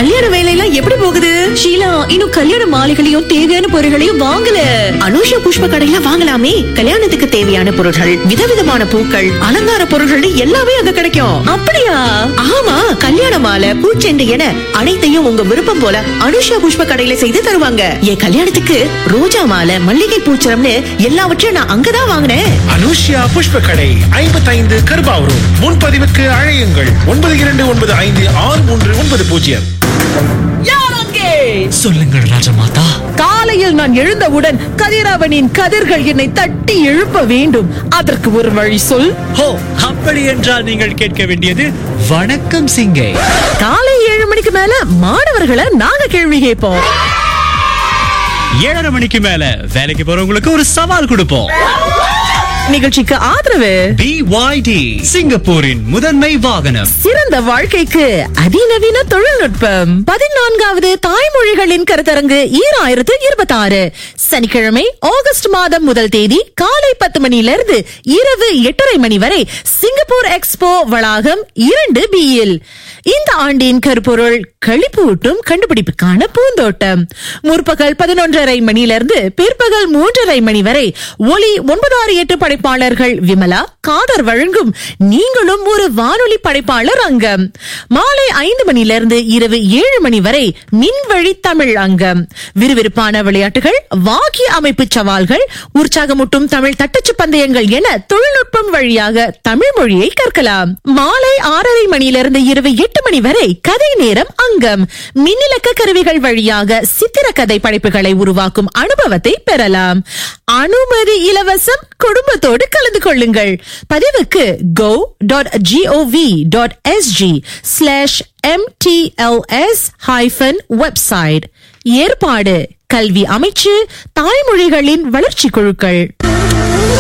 கல்யாண வேலையெல்லாம் எப்படி போகுது ஷீலா இன்னும் கல்யாண மாலைகளையும் தேவையான பொருட்களையும் வாங்கல அனுஷா புஷ்ப கடையில வாங்கலாமே கல்யாணத்துக்கு தேவையான பொருட்கள் விதவிதமான பூக்கள் அலங்கார பொருட்கள் எல்லாமே அங்க கிடைக்கும் அப்படியா ஆமா கல்யாண மாலை பூச்செண்டு என அனைத்தையும் உங்க விருப்பம் போல அனுஷா புஷ்ப கடையில செய்து தருவாங்க என் கல்யாணத்துக்கு ரோஜா மாலை மல்லிகை பூச்சரம்னு எல்லாவற்றையும் நான் அங்கதான் வாங்கினேன் அனுஷ்யா புஷ்ப கடை ஐம்பத்தைந்து கருபாவூர் முன்பதிவுக்கு அழையுங்கள் ஒன்பது இரண்டு ஒன்பது ஐந்து ஆறு மூன்று ஒன்பது பூஜ்ஜியம் சொல்லுங்கள் ராஜமாதா காலையில் நான் எழுந்தவுடன் கதிரவனின் கதிர்கள் என்னை தட்டி எழுப்ப வேண்டும் அதற்கு ஒரு வழி சொல் ஹோ அப்படி என்றால் நீங்கள் கேட்க வேண்டியது வணக்கம் சிங்கை காலை ஏழு மணிக்கு மேல மாணவர்களை நாங்க கேள்வி கேட்போம் ஏழரை மணிக்கு மேல வேலைக்கு போறவங்களுக்கு ஒரு சவால் கொடுப்போம் நிகழ்ச்சிக்கு ஆதரவு BYD சிங்கப்பூரின் முதன்மை வாகனம் சிறந்த வாழ்க்கைக்கு அதிநவீன தொழில்நுட்பம் பதினான்காவது தாய்மொழிகளின் கருத்தரங்கு ஈராயிரத்து இருபத்தி ஆறு சனிக்கிழமை ஆகஸ்ட் மாதம் முதல் தேதி காலை பத்து மணியிலிருந்து இரவு எட்டரை மணி வரை சிங்கப்பூர் எக்ஸ்போ வளாகம் இரண்டு பியில் இந்த ஆண்டின் கருப்பொருள் களிப்பூட்டும் கண்டுபிடிப்புக்கான பூந்தோட்டம் முற்பகல் பதினொன்றரை மணியிலிருந்து பிற்பகல் மூன்றரை மணி வரை ஒலி ஒன்பதாறு எட்டு படைப்பாளர்கள் விமலா காதர் வழங்கும் நீங்களும் ஒரு வானொலி படைப்பாளர் அங்கம் மாலை ஐந்து மணியிலிருந்து இரவு ஏழு மணி வரை மின்வழி தமிழ் அங்கம் விறுவிறுப்பான விளையாட்டுகள் வாக்கிய அமைப்பு சவால்கள் உற்சாகமூட்டும் தமிழ் தட்டச்சு பந்தயங்கள் என தொழில்நுட்பம் வழியாக தமிழ் மொழியை கற்கலாம் மாலை ஆறரை மணியிலிருந்து இரவு எட்டு மணி வரை கதை நேரம் அங்கம் மின்னிலக்க கருவிகள் வழியாக சித்திர கதை படைப்புகளை உருவாக்கும் அனுபவத்தை பெறலாம் அனுமதி இலவசம் குடும்பத்தோடு கலந்து கொள்ளுங்கள் பதிவுக்கு go dot G O V dot SG slash MTLS hyphen website ஏற்பாடு கல்வி அமைச்சு தாய்மொழிகளின் வளர்ச்சி குழுக்கள்